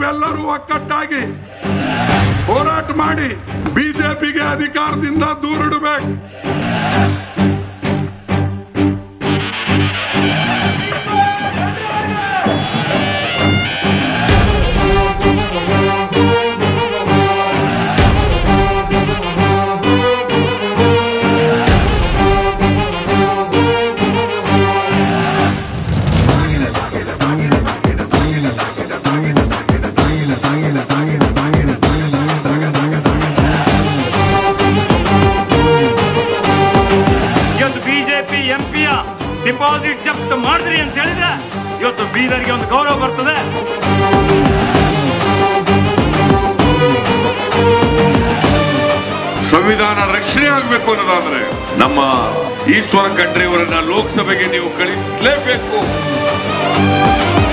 ನೀವೆಲ್ಲರೂ ಒಕ್ಕಟ್ಟಾಗಿ ಹೋರಾಟ ಮಾಡಿ ಬಿಜೆಪಿಗೆ ಅಧಿಕಾರದಿಂದ ದೂರಿಡಬೇಕು ಇವತ್ತು ಬಿಜೆಪಿ ಎಂ ಪಿಯ ಡಿಪಾಸಿಟ್ ಜಪ್ತ್ ಮಾಡಿದ್ರಿ ಅಂತ ಹೇಳಿದ್ರೆ ಇವತ್ತು ಬೀದರ್ಗೆ ಒಂದು ಗೌರವ ಬರ್ತದೆ ಸಂವಿಧಾನ ರಕ್ಷಣೆ ಆಗಬೇಕು ಅನ್ನೋದಾದ್ರೆ ನಮ್ಮ ಈಶ್ವರ ಖಂಡ್ರೆ ಅವರನ್ನ ಲೋಕಸಭೆಗೆ ನೀವು ಕಳಿಸಲೇಬೇಕು